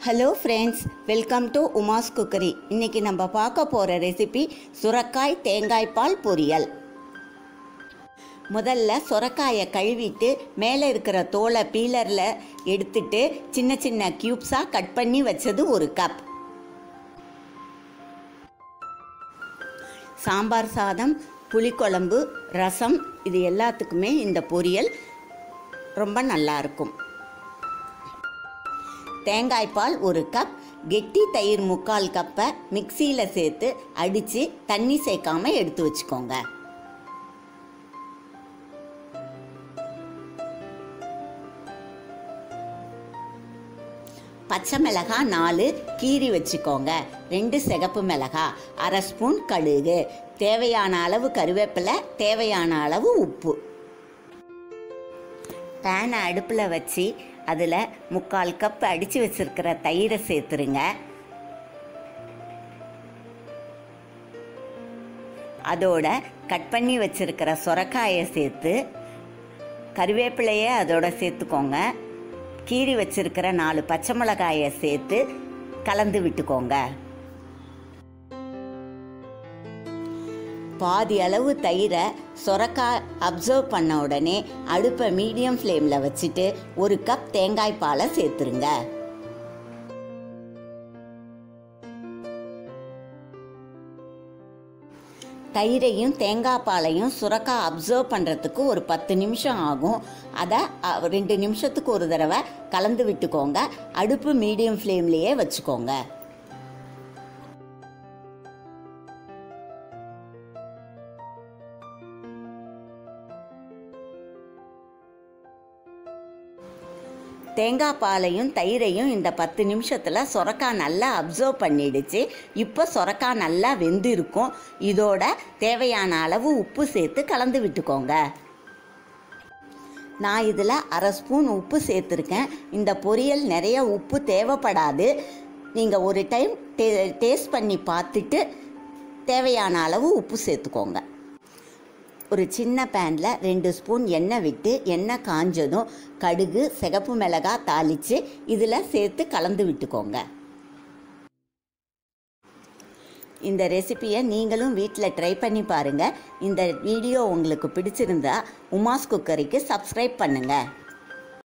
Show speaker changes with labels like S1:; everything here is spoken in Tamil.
S1: hello friends welcome to Uma's cookery இன்னைக்கு நம்ம பார்க்க போகிற ரெசிபி சுரக்காய் தேங்காய் பால் பொரியல் முதல்ல சுரக்காயை கழுவிட்டு மேலே இருக்கிற தோலை பீலரில் எடுத்துட்டு சின்ன சின்ன க்யூப்ஸாக கட் பண்ணி வச்சது ஒரு கப் சாம்பார் சாதம் புளிக்குழம்பு ரசம் இது எல்லாத்துக்குமே இந்த பொரியல் ரொம்ப நல்லா இருக்கும் தேங்காய் பால் ஒரு கப் கெட்டி தயிர் முக்கால் கப்பை மிக்சியில் சேர்த்து அடித்து தண்ணி சேர்க்காம எடுத்து வச்சுக்கோங்க பச்சை மிளகாய் நாலு கீரி வச்சுக்கோங்க ரெண்டு சிகப்பு மிளகாய் அரை ஸ்பூன் கடுகு தேவையான அளவு கருவேப்பிலை தேவையான அளவு உப்பு பேனை அடுப்பில் வச்சு அதில் முக்கால் கப் அடித்து வச்சிருக்கிற தயிரை சேர்த்துருங்க அதோட கட் பண்ணி வச்சிருக்கிற சொரக்காயை சேர்த்து கருவேப்பிலையை அதோட சேர்த்துக்கோங்க கீறி வச்சிருக்கிற நாலு பச்சை மிளகாயை சேர்த்து கலந்து விட்டுக்கோங்க பாதி அளவு தயிரை சொரக்காய் அப்சர்வ் பண்ண உடனே அடுப்பை மீடியம் ஃப்ளேமில் வச்சுட்டு ஒரு கப் தேங்காய் பாலை சேர்த்துருங்க தயிரையும் தேங்காய் பாலையும் சுரக்காய் அப்சர்வ் பண்ணுறதுக்கு ஒரு பத்து நிமிஷம் ஆகும் அதை அ, ரெண்டு நிமிஷத்துக்கு ஒரு தடவை கலந்து விட்டுக்கோங்க அடுப்பு மீடியம் ஃப்ளேம்லேயே வச்சுக்கோங்க தேங்காய் பாலையும் தயிரையும் இந்த பத்து நிமிஷத்தில் சொரக்காய் நல்லா அப்சர்வ் பண்ணிடுச்சு இப்போ சொரக்காய் நல்லா வெந்திருக்கும் இதோட தேவையான அளவு உப்பு சேர்த்து கலந்து விட்டுக்கோங்க நான் இதில் அரை ஸ்பூன் உப்பு சேர்த்துருக்கேன் இந்த பொரியல் நிறைய உப்பு தேவைப்படாது நீங்கள் ஒரு டைம் டே டேஸ்ட் பண்ணி பார்த்துட்டு தேவையான அளவு உப்பு சேர்த்துக்கோங்க ஒரு சின்ன பேனில் ரெண்டு ஸ்பூன் எண்ணெய் விட்டு எண்ணெய் காஞ்சதும் கடுகு சிகப்பு மிளகாய் தாளித்து இதில் சேர்த்து கலந்து விட்டுக்கோங்க இந்த ரெசிபியை நீங்களும் வீட்டில் ட்ரை பண்ணி பாருங்கள் இந்த வீடியோ உங்களுக்கு பிடிச்சிருந்தா உமாஸ் குக்கரிக்கு சப்ஸ்கிரைப் பண்ணுங்கள்